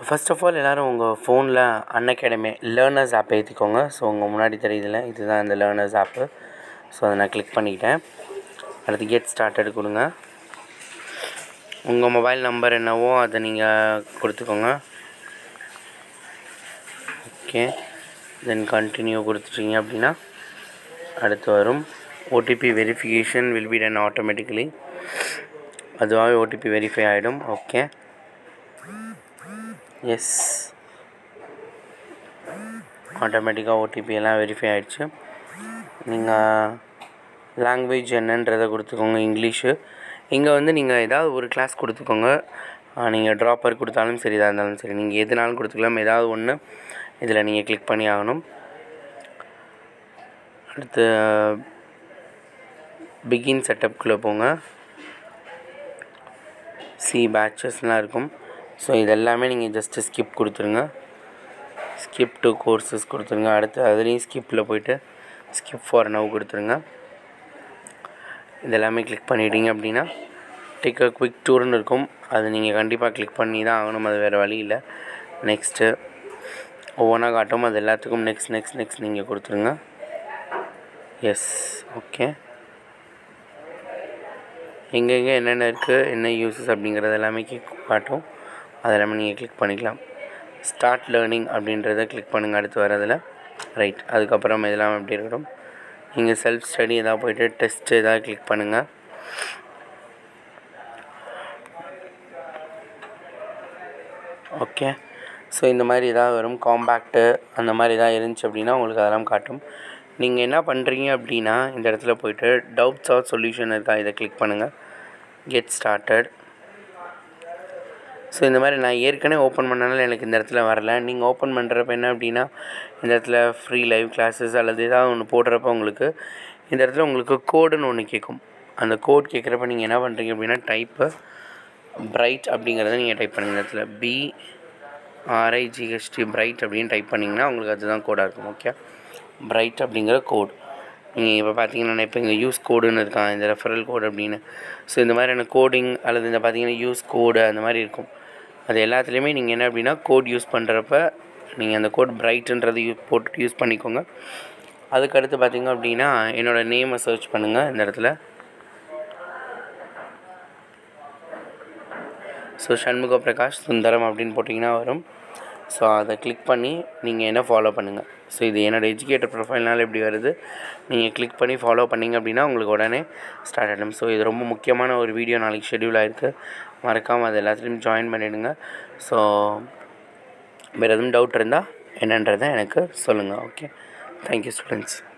first of all எல்லோரும் உங்கள் ஃபோனில் அன்அகாடமி லேர்னர்ஸ் ஆப் ஏற்றிக்கோங்க ஸோ உங்கள் முன்னாடி தெரியுதுல இதுதான் இந்த லேர்னர்ஸ் ஆப்பு ஸோ அதை நான் கிளிக் பண்ணிக்கிட்டேன் அடுத்து கெட் ஸ்டார்டட் கொடுங்க உங்கள் மொபைல் நம்பர் என்னவோ அதை நீங்கள் கொடுத்துக்கோங்க ஓகே தென் கண்டினியூ கொடுத்துட்டீங்க அப்படின்னா அடுத்து வரும் OTP verification will be done automatically அதுவாகவே ஓடிபி வெரிஃபை ஆகிடும் ஓகே எஸ் ஆட்டோமேட்டிக்காக ஓடிபி எல்லாம் வெரிஃபை ஆகிடுச்சு நீங்கள் லாங்குவேஜ் என்னன்றதை கொடுத்துக்கோங்க இங்கிலீஷு இங்கே வந்து நீங்கள் ஏதாவது ஒரு கிளாஸ் கொடுத்துக்கோங்க நீங்கள் ட்ராப்பர் கொடுத்தாலும் சரி இதாக இருந்தாலும் சரி நீங்கள் எதுனாலும் கொடுத்துக்கலாம் ஏதாவது ஒன்று இதில் நீங்கள் கிளிக் பண்ணி ஆகணும் அடுத்து பிகின் செட்டப்குள்ளே போங்க சி பேட்சஸ்லாம் இருக்கும் ஸோ இதெல்லாமே நீங்கள் ஜஸ்ட்டு ஸ்கிப் கொடுத்துருங்க ஸ்கிப் டு கோர்சஸ் கொடுத்துருங்க அடுத்து அதுலேயும் ஸ்கிப்பில் போயிட்டு ஸ்கிப் ஃபார் நவ் கொடுத்துருங்க இதெல்லாமே கிளிக் பண்ணிட்டீங்க அப்படின்னா டேக் அ குவிக் டூர்னு இருக்கும் அது நீங்கள் கண்டிப்பாக கிளிக் பண்ணி தான் ஆகணும் அது வேறு வழி இல்லை நெக்ஸ்ட்டு ஒவ்வொன்றா காட்டும் அது எல்லாத்துக்கும் நெக்ஸ்ட் நெக்ஸ்ட் நெக்ஸ்ட் நீங்கள் கொடுத்துருங்க எஸ் ஓகே எங்கெங்கே என்னென்ன இருக்குது என்ன யூசஸ் அப்படிங்கிறது எல்லாமே கிளிக் காட்டும் அது எல்லாமே நீங்கள் கிளிக் பண்ணிக்கலாம் ஸ்டார்ட் லேர்னிங் அப்படின்றத கிளிக் பண்ணுங்கள் அடுத்து வரதில் ரைட் அதுக்கப்புறம் இதெல்லாம் எப்படி இருக்கட்டும் நீங்கள் செல்ஃப் ஸ்டடி எதாவது போயிட்டு டெஸ்ட்டு எதாவது கிளிக் பண்ணுங்கள் ஓகே ஸோ இந்த மாதிரி எதாவது வரும் காம்பேக்ட்டு அந்த மாதிரி எதாவது இருந்துச்சு அப்படின்னா உங்களுக்கு அதெல்லாம் காட்டும் நீங்கள் என்ன பண்ணுறீங்க அப்படின்னா இந்த இடத்துல போயிட்டு டவுட்ஸ் ஆர் சொல்யூஷன் இருக்கா இதை கிளிக் பண்ணுங்கள் கெட் ஸ்டார்டட் ஸோ இந்த மாதிரி நான் ஏற்கனவே ஓப்பன் பண்ணனால எனக்கு இந்த இடத்துல வரல நீங்கள் ஓப்பன் பண்ணுறப்ப என்ன அப்படின்னா இந்த இடத்துல ஃப்ரீ லைவ் கிளாஸஸ் அல்லது ஏதாவது ஒன்று போடுறப்ப உங்களுக்கு இந்த இடத்துல உங்களுக்கு கோடுன்னு ஒன்று கேட்கும் அந்த கோட் கேட்குறப்ப நீங்கள் என்ன பண்ணுறீங்க அப்படின்னா டைப்பு பிரைட் அப்படிங்கிறத நீங்கள் டைப் பண்ணுங்கள் இந்த இடத்துல பி ஆர்ஐஜிஹெச்டி பிரைட் அப்படின்னு டைப் பண்ணிங்கன்னா உங்களுக்கு அதுதான் கோடாக இருக்கும் ஓகே பிரைட் அப்படிங்கிற கோட் நீங்கள் இப்போ பார்த்தீங்கன்னா இப்போ இங்கே யூஸ் கோடுன்னு இருக்கான் இந்த ரெஃபரல் கோடு அப்படின்னு ஸோ இந்த மாதிரியான கோடிங் அல்லது இந்த பார்த்தீங்கன்னா யூஸ் கோடு அந்த மாதிரி இருக்கும் அது எல்லாத்துலேயுமே நீங்கள் என்ன அப்படின்னா கோட் யூஸ் பண்ணுறப்ப நீங்கள் அந்த கோட் பிரைட்டுன்றது யூ போட்டு யூஸ் பண்ணிக்கோங்க அதுக்கடுத்து பார்த்தீங்க அப்படின்னா என்னோடய நேமை சர்ச் பண்ணுங்கள் இந்த இடத்துல ஸோ சண்முக பிரகாஷ் சுந்தரம் அப்படின்னு போட்டிங்கன்னா வரும் ஸோ அதை கிளிக் பண்ணி நீங்கள் என்ன ஃபாலோ பண்ணுங்கள் ஸோ இது என்னோடய எஜுகேட்டர் ப்ரொஃபைல்னால் எப்படி வருது நீங்கள் கிளிக் பண்ணி ஃபாலோ பண்ணிங்க அப்படின்னா உங்களுக்கு உடனே ஸ்டார்ட் ஆகிடும் ஸோ இது ரொம்ப முக்கியமான ஒரு வீடியோ நாளைக்கு ஷெடியூல் ஆகிருக்கு மறக்காமல் அது எல்லாத்துலேயும் ஜாயின் பண்ணிவிடுங்க ஸோ வேறு எதுவும் டவுட் இருந்தால் என்னன்றதை எனக்கு சொல்லுங்கள் ஓகே தேங்க்யூ ஸ்டூடெண்ட்ஸ்